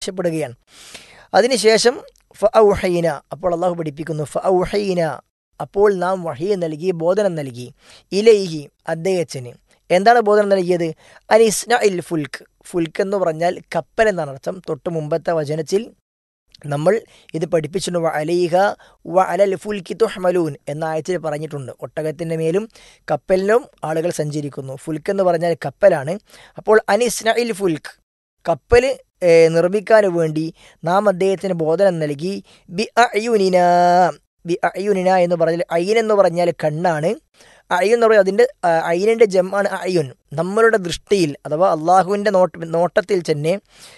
ആവശ്യപ്പെടുകയാണ് അതിനുശേഷം ഫ ഔഹൈന അപ്പോൾ അള്ളാഹു പഠിപ്പിക്കുന്നു ഫ ഔഹൈന അപ്പോൾ നാം വഹീ നൽകി ബോധനം നൽകി ഇലൈഹി അദ്ദേഹത്തിന് എന്താണ് ബോധനം നൽകിയത് അനിസ്ന ഇൽ ഫുൽക്ക് ഫുൽക്ക് എന്ന് പറഞ്ഞാൽ കപ്പൽ എന്നാണ് അർത്ഥം തൊട്ട് മുമ്പത്തെ വചനത്തിൽ നമ്മൾ ഇത് പഠിപ്പിച്ചിട്ടുണ്ട് വ അലൈഹ വ അലൽ ഫുൽക്കി തുഹ്മലൂൻ എന്ന ആയത്തിൽ പറഞ്ഞിട്ടുണ്ട് ഒട്ടകത്തിൻ്റെ മേലും കപ്പലിലും ആളുകൾ സഞ്ചരിക്കുന്നു ഫുൽക്ക് എന്ന് പറഞ്ഞാൽ കപ്പലാണ് അപ്പോൾ അനിസ്ന ഇൽ ഫുൽക്ക് കപ്പൽ നിർമ്മിക്കാൻ വേണ്ടി നാം അദ്ദേഹത്തിന് ബോധനം നൽകി ബി അയുനിന ബി അയുനിന എന്ന് പറഞ്ഞാൽ അയിൻ എന്ന് പറഞ്ഞാൽ കണ്ണാണ് അയ്യൻ എന്ന് പറയുന്നത് അതിൻ്റെ അയിനിൻ്റെ ജമ്മാണ് അയ്യുൻ നമ്മളുടെ ദൃഷ്ടിയിൽ അഥവാ അള്ളാഹുവിൻ്റെ നോട്ട നോട്ടത്തിൽ തന്നെ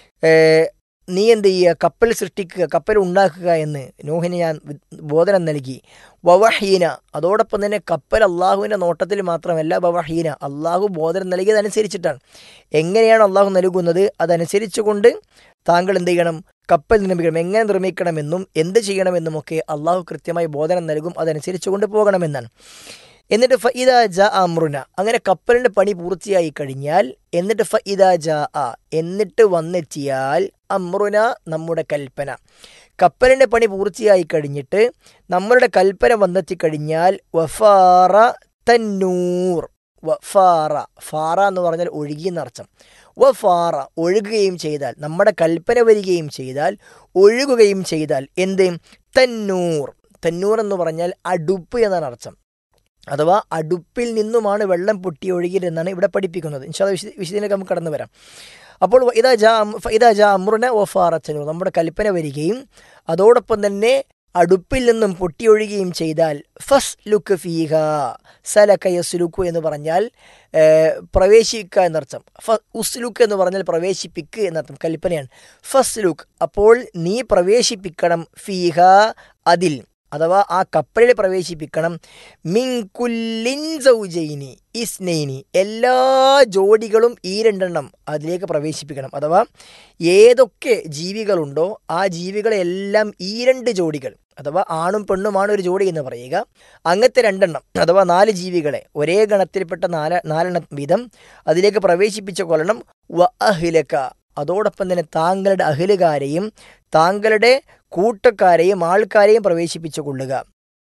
നീ എന്ത് ചെയ്യുക കപ്പൽ സൃഷ്ടിക്കുക കപ്പൽ ഉണ്ടാക്കുക എന്ന് നോഹിന് ഞാൻ ബോധനം നൽകി വവഹീന അതോടൊപ്പം തന്നെ കപ്പൽ അള്ളാഹുവിൻ്റെ നോട്ടത്തിൽ മാത്രമല്ല വവഹീന അള്ളാഹു ബോധനം നൽകിയതനുസരിച്ചിട്ടാണ് എങ്ങനെയാണ് അള്ളാഹു നൽകുന്നത് അതനുസരിച്ചുകൊണ്ട് താങ്കൾ എന്ത് ചെയ്യണം കപ്പൽ നിർമ്മിക്കണം എങ്ങനെ നിർമ്മിക്കണമെന്നും എന്ത് ചെയ്യണമെന്നുമൊക്കെ അള്ളാഹു കൃത്യമായി ബോധനം നൽകും അതനുസരിച്ച് കൊണ്ട് പോകണമെന്നാണ് എന്നിട്ട് ഫഇദ ജ അമ്രുന അങ്ങനെ കപ്പലിൻ്റെ പണി പൂർത്തിയായി കഴിഞ്ഞാൽ എന്നിട്ട് ഫഇദ ജ അ എന്നിട്ട് വന്നെത്തിയാൽ അമ്രുന നമ്മുടെ കൽപ്പന കപ്പലിൻ്റെ പണി പൂർത്തിയായി കഴിഞ്ഞിട്ട് നമ്മളുടെ കൽപ്പന വന്നെത്തി കഴിഞ്ഞാൽ വഫാറ തന്നൂർ വഫാറ ഫാറ എന്ന് പറഞ്ഞാൽ ഒഴുകി എന്നർത്ഥം വഫാറ ഒഴുകുകയും ചെയ്താൽ നമ്മുടെ കൽപ്പന വരികയും ചെയ്താൽ ഒഴുകുകയും ചെയ്താൽ എന്ത് തന്നൂർ തന്നൂർ എന്ന് പറഞ്ഞാൽ അടുപ്പ് എന്നാണ് അർത്ഥം അഥവാ അടുപ്പിൽ നിന്നുമാണ് വെള്ളം പൊട്ടി ഒഴുകിയതെന്നാണ് ഇവിടെ പഠിപ്പിക്കുന്നത് ഇൻഷാല്ല വിശദ വിശദീകരിലേക്ക് നമുക്ക് കടന്നു വരാം അപ്പോൾ ഇതാ ജാ ഇതാ ജാ അമ്രുന വഫാറച്ചനു നമ്മുടെ കൽപ്പന വരികയും അതോടൊപ്പം തന്നെ അടുപ്പിൽ നിന്നും പൊട്ടിയൊഴുകുകയും ചെയ്താൽ ഫസ് ലുക്ക് ഫീഹ സലക്ക യസ്ലുക്കു എന്ന് പറഞ്ഞാൽ പ്രവേശിക്കുക എന്നർത്ഥം ഫ ഉസ്ലുക്ക് എന്ന് പറഞ്ഞാൽ പ്രവേശിപ്പിക്ക് എന്നർത്ഥം കൽപ്പനയാണ് ഫസ് ലുക്ക് അപ്പോൾ നീ പ്രവേശിപ്പിക്കണം ഫീഹ അതിൽ അഥവാ ആ കപ്പലിൽ പ്രവേശിപ്പിക്കണം മിങ്കുല്ലിൻ സൗജൈനി ഇസ്നൈനി എല്ലാ ജോഡികളും ഈ രണ്ടെണ്ണം അതിലേക്ക് പ്രവേശിപ്പിക്കണം അഥവാ ഏതൊക്കെ ജീവികളുണ്ടോ ആ ജീവികളെല്ലാം ഈ രണ്ട് ജോഡികൾ അഥവാ ആണും പെണ്ണുമാണ് ഒരു ജോഡി എന്ന് പറയുക അങ്ങനത്തെ രണ്ടെണ്ണം അഥവാ നാല് ജീവികളെ ഒരേ ഗണത്തിൽപ്പെട്ട നാല് നാലെണ്ണം വീതം അതിലേക്ക് പ്രവേശിപ്പിച്ച കൊല്ലണം വ അഹിലക്ക അതോടൊപ്പം തന്നെ താങ്കളുടെ അഹിലുകാരെയും താങ്കളുടെ കൂട്ടക്കാരെയും ആൾക്കാരെയും പ്രവേശിപ്പിച്ചു കൊള്ളുക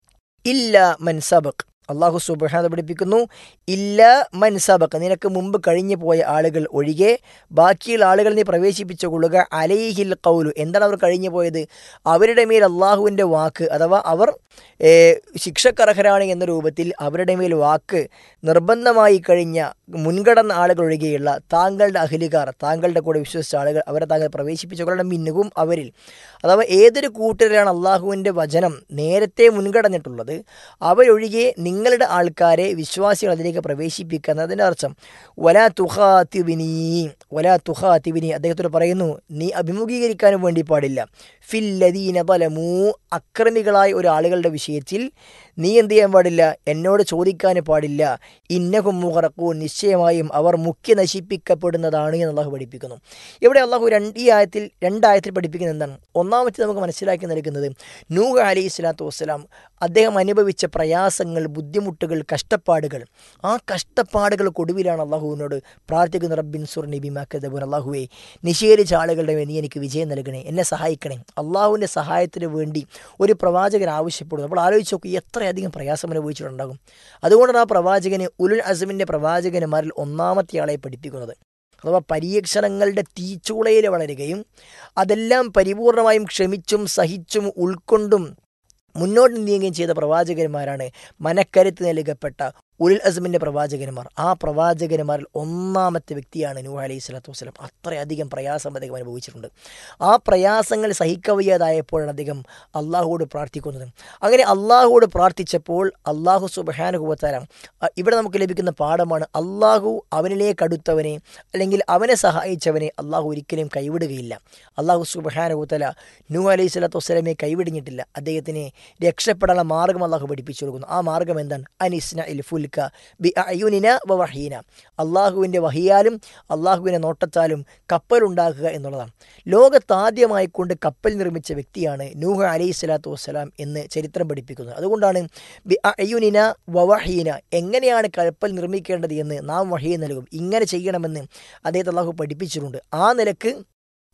ഇല്ല മൻസബക് അള്ളാഹു സുബാന പഠിപ്പിക്കുന്നു ഇല്ല മൻസബക് നിനക്ക് മുമ്പ് കഴിഞ്ഞു പോയ ആളുകൾ ഒഴികെ ബാക്കിയുള്ള ആളുകൾ നീ പ്രവേശിപ്പിച്ചു കൊള്ളുക അലൈഹിൽ കൗലു എന്താണ് അവർ കഴിഞ്ഞു പോയത് അവരുടെ മേൽ അള്ളാഹുവിൻ്റെ വാക്ക് അഥവാ അവർ ശിക്ഷക്കർഹരാണ് എന്ന രൂപത്തിൽ അവരുടെ മേൽ വാക്ക് നിർബന്ധമായി കഴിഞ്ഞ മുൻഗണന ആളുകൾ ഒഴികെയുള്ള താങ്കളുടെ അഹിലുകാർ താങ്കളുടെ കൂടെ വിശ്വസിച്ച ആളുകൾ അവരെ താങ്കൾ പ്രവേശിപ്പിച്ചുകൊള്ളുന്ന മിന്നുകും അവരിൽ അഥവാ ഏതൊരു കൂട്ടരിലാണ് അള്ളാഹുവിൻ്റെ വചനം നേരത്തെ മുൻഗണനിട്ടുള്ളത് അവരൊഴികെ നിങ്ങളുടെ ആൾക്കാരെ വിശ്വാസികൾ അതിലേക്ക് പ്രവേശിപ്പിക്കുക എന്നതിൻ്റെ അർത്ഥം വലാ തുഹാത്തിവിനി വലാ തുഹാത്തിവിനി അദ്ദേഹത്തോട് പറയുന്നു നീ അഭിമുഖീകരിക്കാനും വേണ്ടി പാടില്ല ഫില്ലദീന ബലമൂ അക്രമികളായ ഒരു ആളുകളുടെ വിഷയത്തിൽ നീ എന്ത് ചെയ്യാൻ പാടില്ല എന്നോട് ചോദിക്കാൻ പാടില്ല ഇന്നഹും മുഹറക്കൂ നിശ്ചയമായും അവർ മുഖ്യ നശിപ്പിക്കപ്പെടുന്നതാണ് എന്ന് അള്ളാഹു പഠിപ്പിക്കുന്നു ഇവിടെ അള്ളാഹു രണ്ട് ഈ ആയത്തിൽ രണ്ടായത്തിൽ പഠിപ്പിക്കുന്നത് എന്താണ് ഒന്നാമത്തെ നമുക്ക് മനസ്സിലാക്കി നൽകുന്നത് നൂഹ് അലി സ്വലാത്തു വസ്സലാം അദ്ദേഹം അനുഭവിച്ച പ്രയാസങ്ങൾ ബുദ്ധിമുട്ടുകൾ കഷ്ടപ്പാടുകൾ ആ കഷ്ടപ്പാടുകൾക്കൊടുവിലാണ് അള്ളാഹുവിനോട് പ്രാർത്ഥിക്കുന്ന റബ്ബിൻ സുർ നബി മാക്കദബുൻ അള്ളാഹുവെ നിഷേധിച്ച ആളുകളുടെ നീ എനിക്ക് വിജയം നൽകണേ എന്നെ സഹായിക്കണേ അള്ളാഹുവിൻ്റെ സഹായത്തിന് വേണ്ടി ഒരു പ്രവാചകൻ ആവശ്യപ്പെടുന്നു അപ്പോൾ ആലോചിച്ച് നോക്കൂ എത്രയധികം പ്രയാസം അനുഭവിച്ചിട്ടുണ്ടാകും അതുകൊണ്ടാണ് ആ പ്രവാചകന് ഉലുൽ അസമിൻ്റെ പ്രവാചകന്മാരിൽ ഒന്നാമത്തെ ആളെ പഠിപ്പിക്കുന്നത് അഥവാ പരീക്ഷണങ്ങളുടെ തീച്ചൂളയിൽ വളരുകയും അതെല്ലാം പരിപൂർണമായും ക്ഷമിച്ചും സഹിച്ചും ഉൾക്കൊണ്ടും മുന്നോട്ട് നീങ്ങുകയും ചെയ്ത പ്രവാചകന്മാരാണ് മനക്കരുത്ത് നൽകപ്പെട്ട ഉൽ അസ്മിൻ്റെ പ്രവാചകന്മാർ ആ പ്രവാചകന്മാരിൽ ഒന്നാമത്തെ വ്യക്തിയാണ് നൂഹ് അലൈഹി സ്വലാത്തു വസ്സലാം അത്രയധികം പ്രയാസം അദ്ദേഹം അനുഭവിച്ചിട്ടുണ്ട് ആ പ്രയാസങ്ങൾ സഹിക്കവയ്യാതായപ്പോഴാണ് അദ്ദേഹം അള്ളാഹുവോട് പ്രാർത്ഥിക്കുന്നത് അങ്ങനെ അള്ളാഹുവോട് പ്രാർത്ഥിച്ചപ്പോൾ അള്ളാഹു സുബഹാനുഭവത്താരം ഇവിടെ നമുക്ക് ലഭിക്കുന്ന പാഠമാണ് അള്ളാഹു അവനിലേക്ക് അടുത്തവനെ അല്ലെങ്കിൽ അവനെ സഹായിച്ചവനെ അള്ളാഹു ഒരിക്കലും കൈവിടുകയില്ല അള്ളാഹു സുബഹാനുഭവത്തല നൂഹ് അലൈഹി സ്വലാത്തു വസ്സലാമെ കൈവിടിഞ്ഞിട്ടില്ല അദ്ദേഹത്തിന് രക്ഷപ്പെടാനുള്ള മാർഗം അള്ളാഹു പഠിപ്പിച്ചു കൊടുക്കുന്നു ആ മാർഗം എന്താണ് അനിസ്ന ഇൽ ഫുൽക്ക ബി അയുനിന വഹീന അള്ളാഹുവിൻ്റെ വഹിയാലും അള്ളാഹുവിൻ്റെ നോട്ടത്താലും കപ്പലുണ്ടാക്കുക എന്നുള്ളതാണ് ലോകത്താദ്യമായി കൊണ്ട് കപ്പൽ നിർമ്മിച്ച വ്യക്തിയാണ് നൂഹ് അലൈഹി സ്വലാത്തു വസ്സലാം എന്ന് ചരിത്രം പഠിപ്പിക്കുന്നത് അതുകൊണ്ടാണ് ബി അയുനിന വവഹീന എങ്ങനെയാണ് കപ്പൽ നിർമ്മിക്കേണ്ടത് എന്ന് നാം വഹീ നൽകും ഇങ്ങനെ ചെയ്യണമെന്ന് അദ്ദേഹത്തെ അള്ളാഹു പഠിപ്പിച്ചിട്ടുണ്ട് ആ നിലക്ക്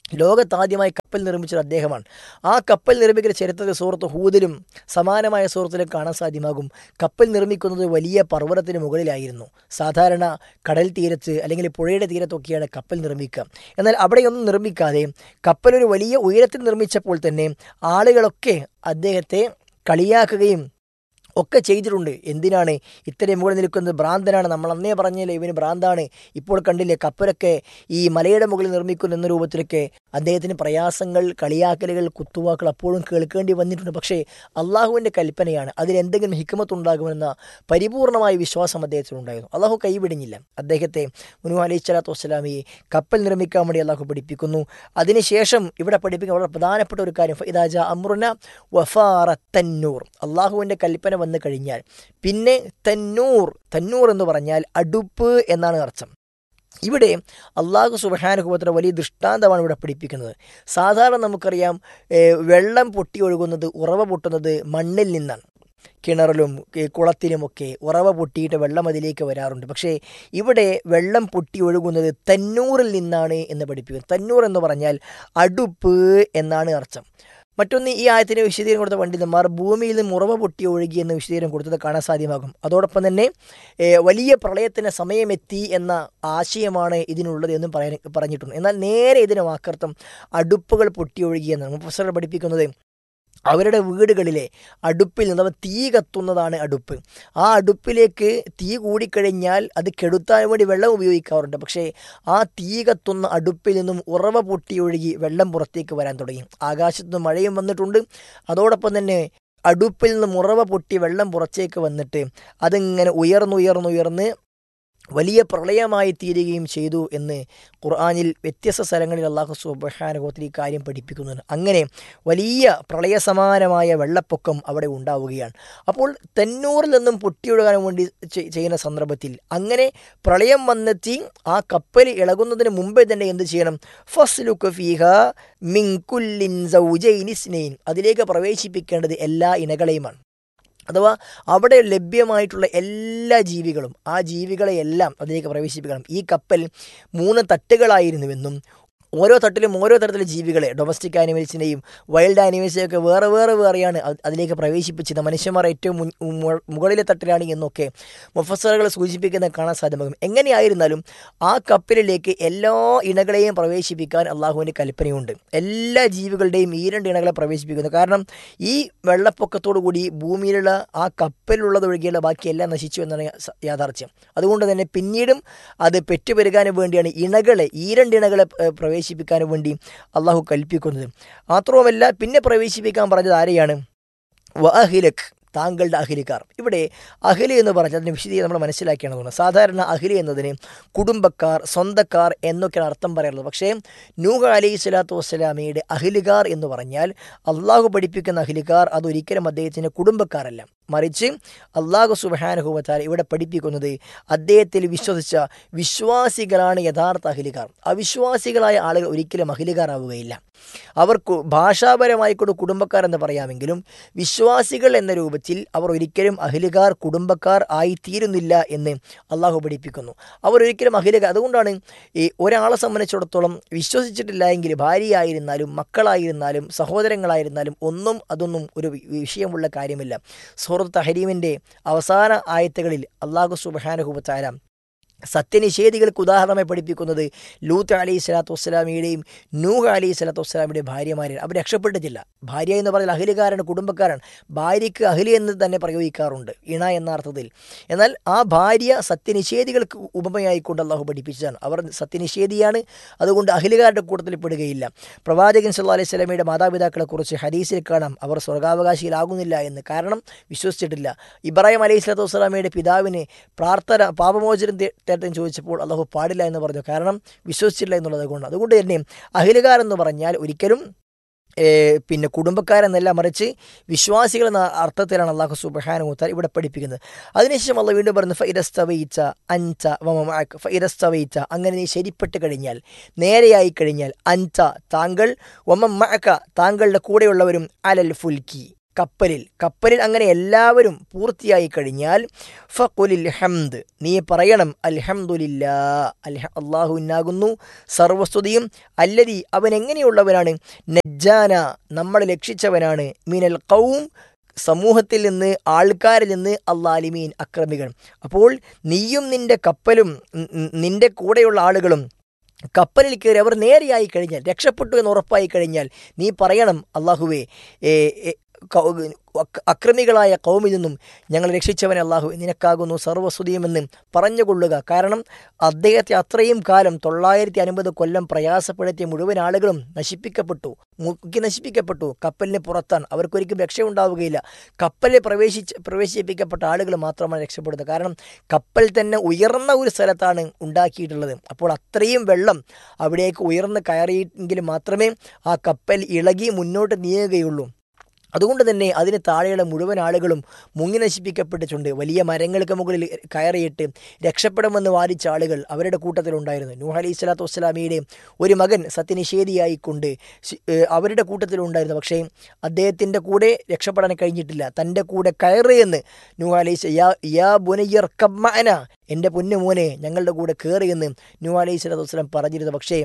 ലോകത്താദ്യമായി കപ്പൽ നിർമ്മിച്ചത് അദ്ദേഹമാണ് ആ കപ്പൽ നിർമ്മിക്കുന്ന ചരിത്രത്തിൽ സുഹൃത്ത് ഹൂദിലും സമാനമായ സുഹൃത്തിലും കാണാൻ സാധ്യമാകും കപ്പൽ നിർമ്മിക്കുന്നത് വലിയ പർവ്വതത്തിന് മുകളിലായിരുന്നു സാധാരണ കടൽ തീരത്ത് അല്ലെങ്കിൽ പുഴയുടെ തീരത്തൊക്കെയാണ് കപ്പൽ നിർമ്മിക്കുക എന്നാൽ അവിടെയൊന്നും നിർമ്മിക്കാതെ കപ്പൽ ഒരു വലിയ ഉയരത്തിൽ നിർമ്മിച്ചപ്പോൾ തന്നെ ആളുകളൊക്കെ അദ്ദേഹത്തെ കളിയാക്കുകയും ഒക്കെ ചെയ്തിട്ടുണ്ട് എന്തിനാണ് ഇത്രയും മുകളിൽ നിൽക്കുന്നത് ഭ്രാന്തനാണ് നമ്മൾ അന്നേ പറഞ്ഞില്ലേ ഇവന് ഭ്രാന്താണ് ഇപ്പോൾ കണ്ടില്ലേ കപ്പലൊക്കെ ഈ മലയുടെ മുകളിൽ നിർമ്മിക്കുന്നു എന്ന രൂപത്തിലൊക്കെ അദ്ദേഹത്തിന് പ്രയാസങ്ങൾ കളിയാക്കലുകൾ കുത്തുവാക്കൾ അപ്പോഴും കേൾക്കേണ്ടി വന്നിട്ടുണ്ട് പക്ഷേ അള്ളാഹുവിൻ്റെ കൽപ്പനയാണ് അതിൽ എന്തെങ്കിലും ഹിക്മത്തുണ്ടാകുമെന്ന പരിപൂർണമായ വിശ്വാസം അദ്ദേഹത്തിനുണ്ടായിരുന്നു അള്ളാഹു കൈവിടിഞ്ഞില്ല അദ്ദേഹത്തെ മുനു അലൈഹി സ്വലാത്തു വസ്സലാമിയെ കപ്പൽ നിർമ്മിക്കാൻ വേണ്ടി അള്ളാഹു പഠിപ്പിക്കുന്നു അതിനുശേഷം ഇവിടെ പഠിപ്പിക്കുന്ന വളരെ പ്രധാനപ്പെട്ട ഒരു കാര്യം ഇതാജ അമ്രുന വഫാറ തന്നൂർ അള്ളാഹുവിൻ്റെ കൽപ്പന വന്നു കഴിഞ്ഞാൽ പിന്നെ തന്നൂർ തന്നൂർ എന്ന് പറഞ്ഞാൽ അടുപ്പ് എന്നാണ് അർത്ഥം ഇവിടെ അള്ളാഹു സുബഹാനുഭവത്തിൻ്റെ വലിയ ദൃഷ്ടാന്തമാണ് ഇവിടെ പഠിപ്പിക്കുന്നത് സാധാരണ നമുക്കറിയാം ഏഹ്, വെള്ളം പൊട്ടി ഒഴുകുന്നത് ഉറവ പൊട്ടുന്നത് മണ്ണിൽ നിന്നാണ് കിണറിലും ഏഹ്, കുളത്തിലുമൊക്കെ ഉറവ പൊട്ടിയിട്ട് വെള്ളം അതിലേക്ക് വരാറുണ്ട് പക്ഷേ ഇവിടെ വെള്ളം പൊട്ടി ഒഴുകുന്നത് തന്നൂറിൽ നിന്നാണ് എന്ന് പഠിപ്പിക്കുന്നു തന്നൂർ എന്ന് പറഞ്ഞാൽ അടുപ്പ് എന്നാണ് അർത്ഥം മറ്റൊന്ന് ഈ ആയത്തിന് വിശദീകരണം കൊടുത്ത പണ്ഡിതന്മാർ ഭൂമിയിൽ നിന്ന് ഉറവ പൊട്ടി ഒഴുകി എന്ന് വിശദീകരണം കൊടുത്തത് കാണാൻ സാധ്യമാകും അതോടൊപ്പം തന്നെ ഏഹ്, വലിയ പ്രളയത്തിന് സമയമെത്തി എന്ന ആശയമാണ് ഇതിനുള്ളത് എന്നും പറയാൻ പറഞ്ഞിട്ടുണ്ട് എന്നാൽ നേരെ ഇതിന് വാക്കർത്ഥം അടുപ്പുകൾ പൊട്ടി ഒഴുകി എന്നാണ് മുഫസർ പഠിപ്പിക്കുന്നത് അവരുടെ വീടുകളിലെ അടുപ്പിൽ നിന്ന് അഥവാ തീ കത്തുന്നതാണ് അടുപ്പ് ആ അടുപ്പിലേക്ക് തീ കൂടിക്കഴിഞ്ഞാൽ അത് കെടുത്താൻ വേണ്ടി വെള്ളം ഉപയോഗിക്കാറുണ്ട് പക്ഷേ ആ തീ കത്തുന്ന അടുപ്പിൽ നിന്നും ഉറവ പൊട്ടി ഒഴുകി വെള്ളം പുറത്തേക്ക് വരാൻ തുടങ്ങി ആകാശത്ത് നിന്ന് മഴയും വന്നിട്ടുണ്ട് അതോടൊപ്പം തന്നെ അടുപ്പിൽ നിന്ന് ഉറവ പൊട്ടി വെള്ളം പുറത്തേക്ക് വന്നിട്ട് അതിങ്ങനെ ഉയർന്നുയർന്നുയർന്ന് വലിയ പ്രളയമായി തീരുകയും ചെയ്തു എന്ന് ഖുർആാനിൽ വ്യത്യസ്ത സ്ഥലങ്ങളിൽ അള്ളാഹു സുബഹാനുഭവത്തിൽ ഈ കാര്യം പഠിപ്പിക്കുന്നുണ്ട് അങ്ങനെ വലിയ പ്രളയസമാനമായ വെള്ളപ്പൊക്കം അവിടെ ഉണ്ടാവുകയാണ് അപ്പോൾ തെന്നൂറിൽ നിന്നും പൊട്ടിയൊഴുകാൻ വേണ്ടി ചെ- ചെയ്യുന്ന സന്ദർഭത്തിൽ അങ്ങനെ പ്രളയം വന്നെത്തി ആ കപ്പൽ ഇളകുന്നതിന് മുമ്പേ തന്നെ എന്ത് ചെയ്യണം ഫസ്ലുക്ക് ഫീഹ മിങ്കുല്ലിൻ സൗജൈനി സ്നെയിൻ അതിലേക്ക് പ്രവേശിപ്പിക്കേണ്ടത് എല്ലാ ഇനകളെയുമാണ് അഥവാ അവിടെ ലഭ്യമായിട്ടുള്ള എല്ലാ ജീവികളും ആ ജീവികളെയെല്ലാം അതിലേക്ക് പ്രവേശിപ്പിക്കണം ഈ കപ്പൽ മൂന്ന് തട്ടുകളായിരുന്നുവെന്നും ഓരോ തട്ടിലും ഓരോ തരത്തിലുള്ള ജീവികളെ ഡൊമസ്റ്റിക് ആനിമൽസിനെയും വൈൽഡ് ആനിമൽസിനെയും ഒക്കെ വേറെ വേറെ വേറെയാണ് അത് അതിലേക്ക് പ്രവേശിപ്പിച്ചത് മനുഷ്യന്മാർ ഏറ്റവും മുൻ- മു- മുകളിലെ തട്ടിലാണ് എന്നൊക്കെ മുഫസറുകൾ സൂചിപ്പിക്കുന്ന കാണാൻ സാധ്യമാകും എങ്ങനെയായിരുന്നാലും ആ കപ്പലിലേക്ക് എല്ലാ ഇണകളെയും പ്രവേശിപ്പിക്കാൻ അള്ളാഹുവിൻ്റെ കൽപ്പനയുണ്ട് എല്ലാ ജീവികളുടെയും ഈ രണ്ട് ഇണകളെ പ്രവേശിപ്പിക്കുന്നു കാരണം ഈ വെള്ളപ്പൊക്കത്തോടു കൂടി ഭൂമിയിലുള്ള ആ കപ്പലിലുള്ളത് ഒഴികെയുള്ള ബാക്കിയെല്ലാം നശിച്ചു എന്നാണ് സ- യാഥാർത്ഥ്യം അതുകൊണ്ട് തന്നെ പിന്നീടും അത് പെറ്റുപെരുകാനും വേണ്ടിയാണ് ഇണകളെ ഈ രണ്ട് ഇണകളെ ഏഹ്, പ്രവേശിപ്പിക്കാനും വേണ്ടി അള്ളാഹു കൽപ്പിക്കുന്നത് മാത്രവുമല്ല പിന്നെ പ്രവേശിപ്പിക്കാൻ പറഞ്ഞത് ആരെയാണ് വഅഹിലക് താങ്കളുടെ അഹിലിക്കാർ ഇവിടെ അഹിലി എന്ന് പറഞ്ഞാൽ അതിന് വിശദീകരണം നമ്മൾ മനസ്സിലാക്കേണ്ടതുണ്ട് സാധാരണ അഹിലി എന്നതിന് കുടുംബക്കാർ സ്വന്തക്കാർ എന്നൊക്കെയാണ് അർത്ഥം പറയാറുള്ളത് പക്ഷേ നൂഹ് അലൈഹി സ്വലാത്തു വസ്സലാമയുടെ അഹിലുകാർ എന്ന് പറഞ്ഞാൽ അള്ളാഹു പഠിപ്പിക്കുന്ന അഹിലുകാർ അതൊരിക്കലും അദ്ദേഹത്തിൻ്റെ കുടുംബക്കാരല്ല മറിച്ച് അള്ളാഹു സുബാനുഭവത്താൽ ഇവിടെ പഠിപ്പിക്കുന്നത് അദ്ദേഹത്തിൽ വിശ്വസിച്ച വിശ്വാസികളാണ് യഥാർത്ഥ അഹിലുകാർ അവിശ്വാസികളായ ആളുകൾ ഒരിക്കലും അഹിലുകാരാവുകയില്ല അവർക്ക് ഭാഷാപരമായി കൊണ്ട് കുടുംബക്കാർ എന്ന് പറയാമെങ്കിലും വിശ്വാസികൾ എന്ന രൂപത്തിൽ അവർ ഒരിക്കലും അഹിലുകാർ കുടുംബക്കാർ ആയിത്തീരുന്നില്ല എന്ന് അള്ളാഹു പഠിപ്പിക്കുന്നു അവർ ഒരിക്കലും അഹിലുകാർ അതുകൊണ്ടാണ് ഈ ഒരാളെ സംബന്ധിച്ചിടത്തോളം വിശ്വസിച്ചിട്ടില്ല എങ്കിൽ ഭാര്യയായിരുന്നാലും മക്കളായിരുന്നാലും സഹോദരങ്ങളായിരുന്നാലും ഒന്നും അതൊന്നും ഒരു വി- വിഷയമുള്ള കാര്യമില്ല സൂറത്ത് തഹരീമിൻ്റെ അവസാന ആയത്തുകളിൽ അള്ളാഹു സുബാനുഹുബത്താല സത്യനിഷേധികൾക്ക് ഉദാഹരണമായി പഠിപ്പിക്കുന്നത് ലൂത്ത് അലൈഹി സ്വലാത്തു വസ്സലാമിയുടെയും നൂഹ് അലൈഹി സ്വലാത്തു വസ്സലാമിയുടെയും ഭാര്യമാരെ അവർ രക്ഷപ്പെട്ടിട്ടില്ല ഭാര്യ എന്ന് പറഞ്ഞാൽ അഹിലുകാരാണ് കുടുംബക്കാരാണ് ഭാര്യയ്ക്ക് അഹിലി എന്ന് തന്നെ പ്രയോഗിക്കാറുണ്ട് ഇണ എന്ന അർത്ഥത്തിൽ എന്നാൽ ആ ഭാര്യ സത്യനിഷേധികൾക്ക് ഉപമയായിക്കൊണ്ട് അള്ളാഹു പഠിപ്പിച്ചതാണ് അവർ സത്യനിഷേധിയാണ് അതുകൊണ്ട് അഹിലുകാരുടെ കൂട്ടത്തിൽ പെടുകയില്ല പ്രവാചകൻ സല്ലാ അലൈഹി സ്വലമയുടെ മാതാപിതാക്കളെക്കുറിച്ച് ഹദീസിൽ കാണാം അവർ സ്വർഗാവകാശിയിലാകുന്നില്ല എന്ന് കാരണം വിശ്വസിച്ചിട്ടില്ല ഇബ്രാഹിം അലൈഹി സ്വലാത്തു വസ്സലാമയുടെ പിതാവിന് പ്രാർത്ഥന പാപമോചനം തേ- തേട്ടം ചോദിച്ചപ്പോൾ അള്ളാഹു പാടില്ല എന്ന് പറഞ്ഞു കാരണം വിശ്വസിച്ചില്ല എന്നുള്ളത് കൊണ്ട് അതുകൊണ്ട് തന്നെ അഹിലുകാർ എന്ന് പറഞ്ഞാൽ ഒരിക്കലും ഏ, പിന്നെ കുടുംബക്കാരെന്നല്ല മറിച്ച് വിശ്വാസികൾ എന്ന അർത്ഥത്തിലാണ് അള്ളാഹു സുബഹാനുത്താൽ ഇവിടെ പഠിപ്പിക്കുന്നത് അതിനുശേഷം അള്ളാഹ് വീണ്ടും പറഞ്ഞു ഫൈരസ്തവയിച്ച അഞ്ച വമമാക്ക് ഫൈരസ്തവയിച്ച അങ്ങനെ നീ ശരിപ്പെട്ട് കഴിഞ്ഞാൽ നേരെയായി കഴിഞ്ഞാൽ അഞ്ച താങ്കൾ വമ മഅക താങ്കളുടെ കൂടെയുള്ളവരും അലൽ ഫുൽക്കി കപ്പലിൽ കപ്പലിൽ അങ്ങനെ എല്ലാവരും പൂർത്തിയായി കഴിഞ്ഞാൽ ഫഖുലിൽ ഹംദ് നീ പറയണം അൽഹംദുലില്ലാ അൽഹ അള്ളാഹുവിനാകുന്നു സർവസ്തുതിയും അല്ലതി അവൻ എങ്ങനെയുള്ളവനാണ് നജ്ജാന നമ്മളെ രക്ഷിച്ചവനാണ് മിനൽ കൗം സമൂഹത്തിൽ നിന്ന് ആൾക്കാരിൽ നിന്ന് അള്ളാലിമീൻ അക്രമികൾ അപ്പോൾ നീയും നിന്റെ കപ്പലും ഉം, ഉം, നിന്റെ കൂടെയുള്ള ആളുകളും കപ്പലിൽ കയറി അവർ നേരെയായി കഴിഞ്ഞാൽ രക്ഷപ്പെട്ടു എന്ന് ഉറപ്പായി കഴിഞ്ഞാൽ നീ പറയണം അള്ളാഹുവേ ഏ, ഏ, കൗ- അക്ര- അക്രമികളായ കൗമിൽ നിന്നും ഞങ്ങൾ രക്ഷിച്ചവനെ അള്ളാഹു നിനക്കാകുന്നു സർവ്വസ്തുതിയുമെന്ന് പറഞ്ഞുകൊള്ളുക കാരണം അദ്ദേഹത്തെ അത്രയും കാലം തൊള്ളായിരത്തി അൻപത് കൊല്ലം പ്രയാസപ്പെടുത്തിയ മുഴുവൻ ആളുകളും നശിപ്പിക്കപ്പെട്ടു മുക്കി നശിപ്പിക്കപ്പെട്ടു കപ്പലിന് പുറത്താണ് അവർക്കൊരിക്കലും രക്ഷയുണ്ടാവുകയില്ല കപ്പലിൽ പ്രവേശിച്ച് പ്രവേശിപ്പിക്കപ്പെട്ട ആളുകൾ മാത്രമാണ് രക്ഷപ്പെടുന്നത് കാരണം കപ്പൽ തന്നെ ഉയർന്ന ഒരു സ്ഥലത്താണ് ഉണ്ടാക്കിയിട്ടുള്ളത് അപ്പോൾ അത്രയും വെള്ളം അവിടേക്ക് ഉയർന്ന് കയറിയെങ്കിൽ മാത്രമേ ആ കപ്പൽ ഇളകി മുന്നോട്ട് നീങ്ങുകയുള്ളൂ അതുകൊണ്ട് തന്നെ അതിന് താഴെയുള്ള മുഴുവൻ ആളുകളും മുങ്ങി നശിപ്പിക്കപ്പെട്ടിട്ടുണ്ട് വലിയ മരങ്ങൾക്ക് മുകളിൽ കയറിയിട്ട് രക്ഷപ്പെടുമെന്ന് വാദിച്ച ആളുകൾ അവരുടെ കൂട്ടത്തിലുണ്ടായിരുന്നു നൂഹ് അലൈഹി സ്വലാത്തു വസ്സലാമിയുടെ ഒരു മകൻ സത്യനിഷേധിയായിക്കൊണ്ട് ശി- ഏഹ് അവരുടെ കൂട്ടത്തിലുണ്ടായിരുന്നു പക്ഷേ അദ്ദേഹത്തിൻ്റെ കൂടെ രക്ഷപ്പെടാൻ കഴിഞ്ഞിട്ടില്ല തൻ്റെ കൂടെ കയറ് എന്ന് നൂഹ് അലൈഹി സ്വ- യാ യാ ബുനയ്യർ കമ്മഅന എൻ്റെ പൊന്നു മോനെ ഞങ്ങളുടെ കൂടെ കയറിയെന്ന് നൂഹ് അലൈഹി സ്വലാത്തു വസ്സലാം പറഞ്ഞിരുന്നു പക്ഷേ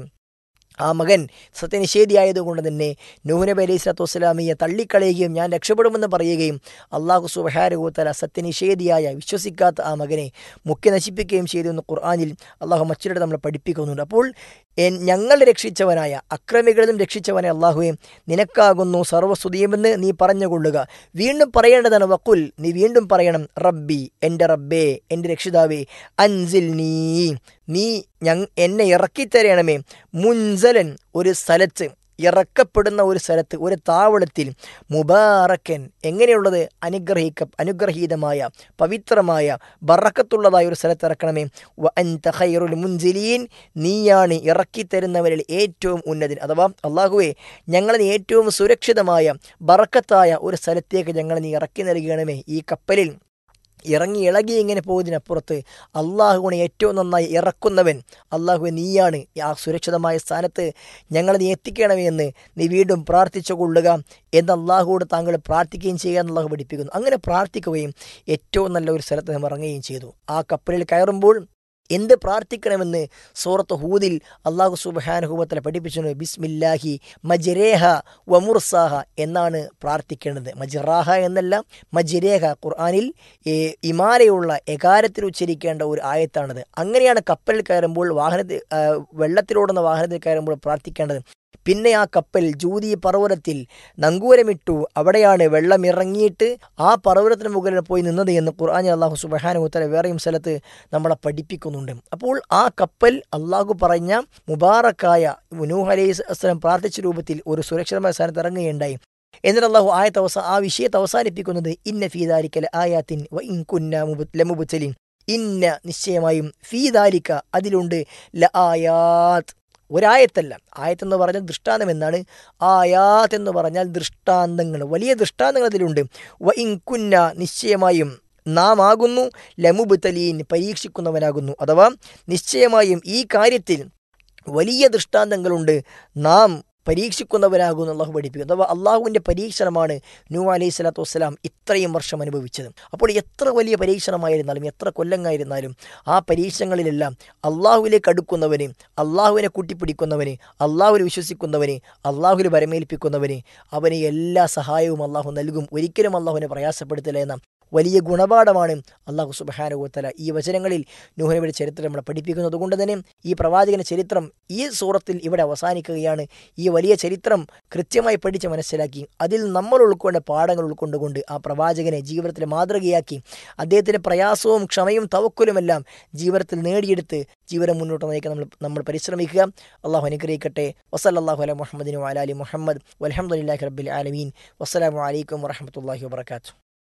ആ മകൻ സത്യനിഷേധിയായതുകൊണ്ട് തന്നെ നൂഹ് നബി അലൈഹി സ്വലാത്തു വസ്സലാമിയെ തള്ളിക്കളയുകയും ഞാൻ രക്ഷപ്പെടുമെന്ന് പറയുകയും അള്ളാഹു സുബഹാരഹുത്തല സത്യനിഷേധിയായ വിശ്വസിക്കാത്ത ആ മകനെ മുഖ്യ നശിപ്പിക്കുകയും ചെയ്തു എന്ന് ഖുർആാനിൽ അള്ളാഹു മറ്റൊരിടത്ത് നമ്മളെ പഠിപ്പിക്കുന്നുണ്ട് അപ്പോൾ എൻ- ഞങ്ങൾ രക്ഷിച്ചവനായ അക്രമികളിലും രക്ഷിച്ചവനെ അള്ളാഹുവെ നിനക്കാകുന്നു സർവ്വസ്തുതിയുമെന്ന് നീ പറഞ്ഞുകൊള്ളുക വീണ്ടും പറയേണ്ടതാണ് വക്കുൽ നീ വീണ്ടും പറയണം റബ്ബി എൻ്റെ റബ്ബേ എൻ്റെ രക്ഷിതാവേ അൻസിൽ നീ നീ ഞങ് എന്നെ ഇറക്കിത്തരണമേ മുൻസലൻ ഒരു സ്ഥലത്ത് ഇറക്കപ്പെടുന്ന ഒരു സ്ഥലത്ത് ഒരു താവളത്തിൽ മുബാറക്കൻ എങ്ങനെയുള്ളത് അനുഗ്രഹിക്ക അനുഗ്രഹീതമായ പവിത്രമായ ബറക്കത്തുള്ളതായ ഒരു സ്ഥലത്ത് ഇറക്കണമേ വ അൻത ഖൈറുൽ മുൻസിലീൻ നീയാണ് ഇറക്കിത്തരുന്നവരിൽ ഏറ്റവും ഉന്നതൻ അഥവാ അള്ളാഹുവെ ഞങ്ങളെ നീ ഏറ്റവും സുരക്ഷിതമായ ബറക്കത്തായ ഒരു സ്ഥലത്തേക്ക് ഞങ്ങളെ നീ ഇറക്കി നൽകണമേ ഈ കപ്പലിൽ ഇറങ്ങി ഇളകി ഇങ്ങനെ പോകുന്നതിനപ്പുറത്ത് അള്ളാഹുവിനെ ഏറ്റവും നന്നായി ഇറക്കുന്നവൻ അള്ളാഹു നീയാണ് ആ സുരക്ഷിതമായ സ്ഥാനത്ത് ഞങ്ങളെ നീ എത്തിക്കണമേ എന്ന് നീ വീണ്ടും പ്രാർത്ഥിച്ചു കൊള്ളുക എന്ന് അള്ളാഹുവോട് താങ്കൾ പ്രാർത്ഥിക്കുകയും ചെയ്യുക എന്ന് അള്ളാഹു പഠിപ്പിക്കുന്നു അങ്ങനെ പ്രാർത്ഥിക്കുകയും ഏറ്റവും നല്ല ഒരു സ്ഥലത്ത് നാം ഇറങ്ങുകയും ചെയ്തു ആ കപ്പലിൽ കയറുമ്പോൾ എന്ത് പ്രാർത്ഥിക്കണമെന്ന് സൂറത്ത് ഹൂദിൽ അള്ളാഹു സുബാനുഹൂബത്തല പഠിപ്പിച്ചു ബിസ്മില്ലാഹി മജ്രേഹ വമുർസാഹ എന്നാണ് പ്രാർത്ഥിക്കേണ്ടത് മജ്റാഹ എന്നല്ല മജ്രേഹ ഖുർആാനിൽ ഏ, ഇമാരയുള്ള എകാരത്തിൽ ഉച്ചരിക്കേണ്ട ഒരു ആയത്താണത് അങ്ങനെയാണ് കപ്പലിൽ കയറുമ്പോൾ വാഹനത്തിൽ ആ, വെള്ളത്തിലോടുന്ന വാഹനത്തിൽ കയറുമ്പോൾ പ്രാർത്ഥിക്കേണ്ടത് പിന്നെ ആ കപ്പൽ ജൂതി പർവ്വതത്തിൽ നങ്കൂരമിട്ടു അവിടെയാണ് വെള്ളം ഇറങ്ങിയിട്ട് ആ പർവ്വതത്തിന് മുകളിൽ പോയി നിന്നത് എന്ന് ഖുർആൻ അള്ളാഹു സുബഹാനുത്തല വേറെയും സ്ഥലത്ത് നമ്മളെ പഠിപ്പിക്കുന്നുണ്ട് അപ്പോൾ ആ കപ്പൽ അള്ളാഹു പറഞ്ഞ മുബാറക്കായ നൂഹ് അലൈഹി വസ്ലം പ്രാർത്ഥിച്ച രൂപത്തിൽ ഒരു സുരക്ഷിതമായ സ്ഥാനത്ത് ഇറങ്ങുകയുണ്ടായി എന്നിട്ട് അള്ളാഹു ആയത്ത് അവസാ ആ വിഷയത്തെ അവസാനിപ്പിക്കുന്നത് ഇന്ന ഫീദാരിക്കൽ ആയാത്തിൻ വ ഇൻ കുന്ന മുബ- ലമുബത്തലിൻ ഇന്ന നിശ്ചയമായും ഫീദാരിക്ക അതിലുണ്ട് ല ആയാത്ത് ഒരായത്തല്ല ആയത്തെന്ന് പറഞ്ഞാൽ ദൃഷ്ടാന്തം എന്നാണ് ആയാത്ത് എന്ന് പറഞ്ഞാൽ ദൃഷ്ടാന്തങ്ങൾ വലിയ ദൃഷ്ടാന്തങ്ങൾ അതിലുണ്ട് വ ഇൻ കുന്ന നിശ്ചയമായും നാം ആകുന്നു ലമുബത്തലീൻ പരീക്ഷിക്കുന്നവനാകുന്നു അഥവാ നിശ്ചയമായും ഈ കാര്യത്തിൽ വലിയ ദൃഷ്ടാന്തങ്ങളുണ്ട് നാം പരീക്ഷിക്കുന്നവനാകുന്നു അള്ളാഹു പഠിപ്പിക്കുന്നു അഥവാ അള്ളാഹുവിൻ്റെ പരീക്ഷണമാണ് നൂ അലൈഹി സ്വലാത്തു വസ്സലാം ഇത്രയും വർഷം അനുഭവിച്ചത് അപ്പോൾ എത്ര വലിയ പരീക്ഷണമായിരുന്നാലും എത്ര കൊല്ലങ്ങളായിരുന്നാലും ആ പരീക്ഷണങ്ങളിലെല്ലാം അള്ളാഹുവിലേക്ക് അടുക്കുന്നവന് അള്ളാഹുവിനെ കൂട്ടിപ്പിടിക്കുന്നവന് അള്ളാഹുവിൽ വിശ്വസിക്കുന്നവന് അള്ളാഹുവിൽ വരമേൽപ്പിക്കുന്നവന് അവന് എല്ലാ സഹായവും അള്ളാഹു നൽകും ഒരിക്കലും അള്ളാഹുവിനെ പ്രയാസപ്പെടുത്തില്ല എന്ന വലിയ ഗുണപാഠമാണ് അള്ളാഹു സുബാനുവത്തല ഈ വചനങ്ങളിൽ നൂഹനബിയുടെ ചരിത്രം നമ്മളെ പഠിപ്പിക്കുന്നത് അതുകൊണ്ട് തന്നെ ഈ പ്രവാചകന്റെ ചരിത്രം ഈ സൂറത്തിൽ ഇവിടെ അവസാനിക്കുകയാണ് ഈ വലിയ ചരിത്രം കൃത്യമായി പഠിച്ച് മനസ്സിലാക്കി അതിൽ നമ്മൾ ഉൾക്കൊണ്ട പാഠങ്ങൾ ഉൾക്കൊണ്ടുകൊണ്ട് ആ പ്രവാചകനെ ജീവിതത്തിൽ മാതൃകയാക്കി അദ്ദേഹത്തിൻ്റെ പ്രയാസവും ക്ഷമയും തവക്കുലുമെല്ലാം ജീവിതത്തിൽ നേടിയെടുത്ത് ജീവിതം മുന്നോട്ട് നയിക്കാൻ നമ്മൾ നമ്മൾ പരിശ്രമിക്കുക അള്ളാഹു അനുഗ്രഹിക്കട്ടെ വസല്ലാഹു അല മുഹമ്മദിനു അലാലി മുഹമ്മദ് വലഹമുല്ലാഹി റബ്ബിൽ ആലമീൻ വസ്സലാമു അലൈക്കും വറഹമത്തല്ലാഹി വാബർക്കാത്തു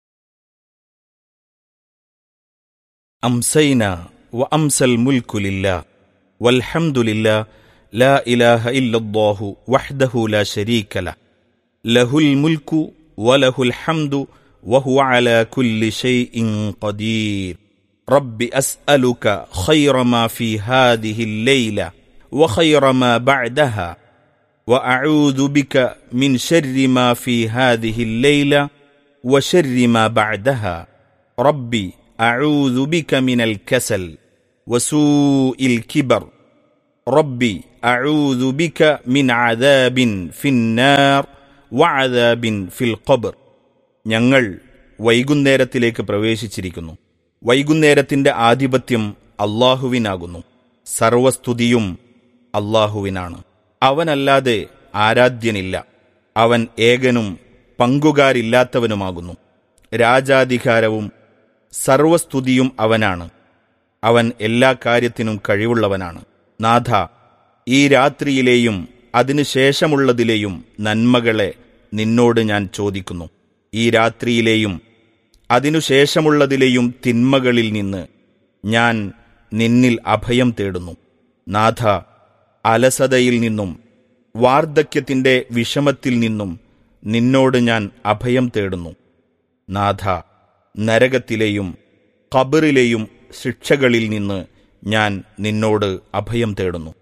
أمسينا وأمسى الملك لله والحمد لله لا إله إلا الله وحده لا شريك له له الملك وله الحمد وهو على كل شيء قدير رب أسألك خير ما في هذه الليلة وخير ما بعدها وأعوذ بك من شر ما في هذه الليلة وشر ما بعدها ربي أعوذ بك من الكسل وسوء الكبر ربي أعوذ بك من عذاب في النار وعذاب في القبر ഞങ്ങൾ വൈകുന്നേരത്തിലേക്ക് പ്രവേശിച്ചിരിക്കുന്നു വൈകുന്നേരത്തിന്റെ ആധിപത്യം അള്ളാഹുവിനാകുന്നു സർവസ്തുതിയും അള്ളാഹുവിനാണ് അവനല്ലാതെ ആരാധ്യനില്ല അവൻ ഏകനും പങ്കുകാരില്ലാത്തവനുമാകുന്നു രാജാധികാരവും സർവസ്തുതിയും അവനാണ് അവൻ എല്ലാ കാര്യത്തിനും കഴിവുള്ളവനാണ് നാഥ ഈ രാത്രിയിലെയും അതിനുശേഷമുള്ളതിലെയും നന്മകളെ നിന്നോട് ഞാൻ ചോദിക്കുന്നു ഈ രാത്രിയിലെയും അതിനുശേഷമുള്ളതിലെയും തിന്മകളിൽ നിന്ന് ഞാൻ നിന്നിൽ അഭയം തേടുന്നു നാഥ അലസതയിൽ നിന്നും വാർദ്ധക്യത്തിന്റെ വിഷമത്തിൽ നിന്നും നിന്നോട് ഞാൻ അഭയം തേടുന്നു നാഥ നരകത്തിലെയും ഖബറിലെയും ശിക്ഷകളിൽ നിന്ന് ഞാൻ നിന്നോട് അഭയം തേടുന്നു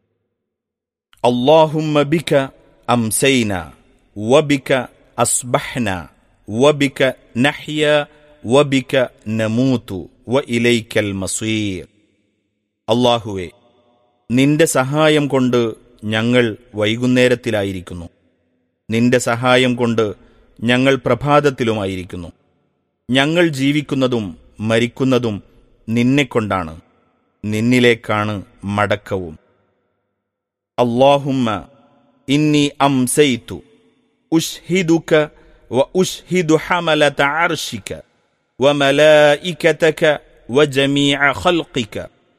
അള്ളാഹുമ്മ ബിക അംസൈന വബിക അസ്ബഹ്ന വബിക നഹ്യ വബിക നമൂതു വ ഇലൈക്കൽ മസീർ അള്ളാഹുവെ നിന്റെ സഹായം കൊണ്ട് ഞങ്ങൾ വൈകുന്നേരത്തിലായിരിക്കുന്നു നിന്റെ സഹായം കൊണ്ട് ഞങ്ങൾ പ്രഭാതത്തിലുമായിരിക്കുന്നു ഞങ്ങൾ ജീവിക്കുന്നതും മരിക്കുന്നതും നിന്നെക്കൊണ്ടാണ് നിന്നിലേക്കാണ് മടക്കവും അള്ളാഹുമ്മ ഇന്നി അംസൈതു ഉഷ്ഹിദുക വ ഉഷ്ഹിദു ഹമലത അർഷിക وملائكتك وجميع خلقك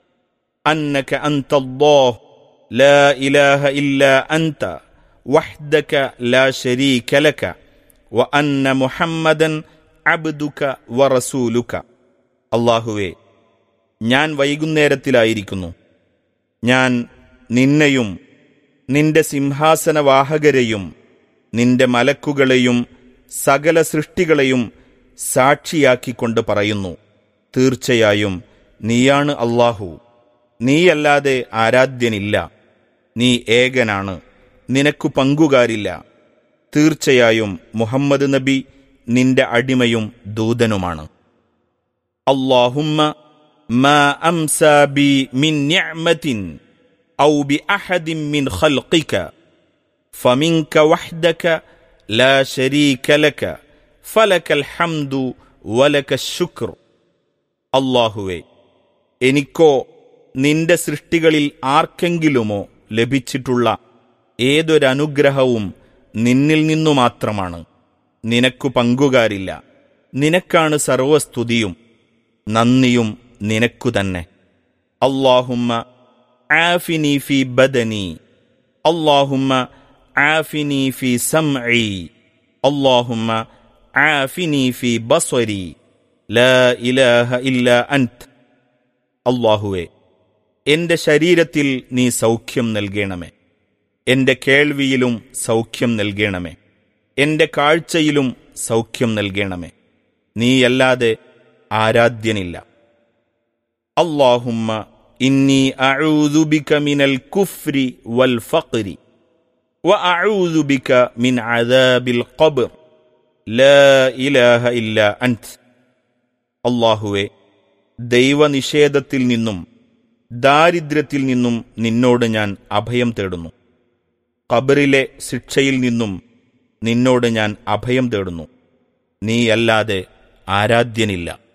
انك انت الله لا اله الا انت وحدك لا شريك لك وان محمدا عبدك ورسولك അള്ളാഹുവേ ഞാൻ വൈകുന്നേരത്തിലായിരിക്കുന്നു ഞാൻ നിന്നെയും നിന്റെ സിംഹാസനവാഹകരെയും നിന്റെ മലക്കുകളെയും സകല സൃഷ്ടികളെയും സാക്ഷിയാക്കിക്കൊണ്ട് പറയുന്നു തീർച്ചയായും നീയാണ് അള്ളാഹു നീയല്ലാതെ ആരാധ്യനില്ല നീ ഏകനാണ് നിനക്കു പങ്കുകാരില്ല തീർച്ചയായും മുഹമ്മദ് നബി നിന്റെ അടിമയും ദൂതനുമാണ് അള്ളാഹുമ്മ ما أمسى بي من نعمة أو بأحد من خلقك فمنك وحدك لا شريك لك فلك الحمد ولك الشكر അള്ളാഹുവെ എനിക്കോ നിന്റെ സൃഷ്ടികളിൽ ആർക്കെങ്കിലുമോ ലഭിച്ചിട്ടുള്ള ഏതൊരനുഗ്രഹവും നിന്നിൽ നിന്നു മാത്രമാണ് നിനക്കു പങ്കുകാരില്ല നിനക്കാണ് സർവസ്തുതിയും നന്ദിയും നിനക്കു തന്നെ അള്ളാഹുമ്മ ആഫിനി ഫി ബദനി അള്ളാഹുമ്മ ആഫിനി ഫി സംഇ അള്ളാഹുമ്മ ആഫിനി ഫി ബസ്വരി ലാ ഇലാഹ ഇല്ല അൻത് അള്ളാഹുവെ എന്റെ ശരീരത്തിൽ നീ സൗഖ്യം നൽകണമേ എന്റെ കേൾവിയിലും സൗഖ്യം നൽകണമേ എന്റെ കാഴ്ചയിലും സൗഖ്യം നൽകണമേ നീയല്ലാതെ ആരാധ്യനില്ല അള്ളാഹുമ്മ ഇന്നി അഊദു ബിക മിനൽ കുഫ്രി വൽ ഫഖ്രി وأعوذ بك من عذاب القبر لا إله إلا أنت അള്ളാഹുവെ ദൈവനിഷേധത്തിൽ നിന്നും ദാരിദ്ര്യത്തിൽ നിന്നും നിന്നോട് ഞാൻ അഭയം തേടുന്നു ഖബറിലെ ശിക്ഷയിൽ നിന്നും നിന്നോട് ഞാൻ അഭയം തേടുന്നു നീയല്ലാതെ ആരാധ്യനില്ല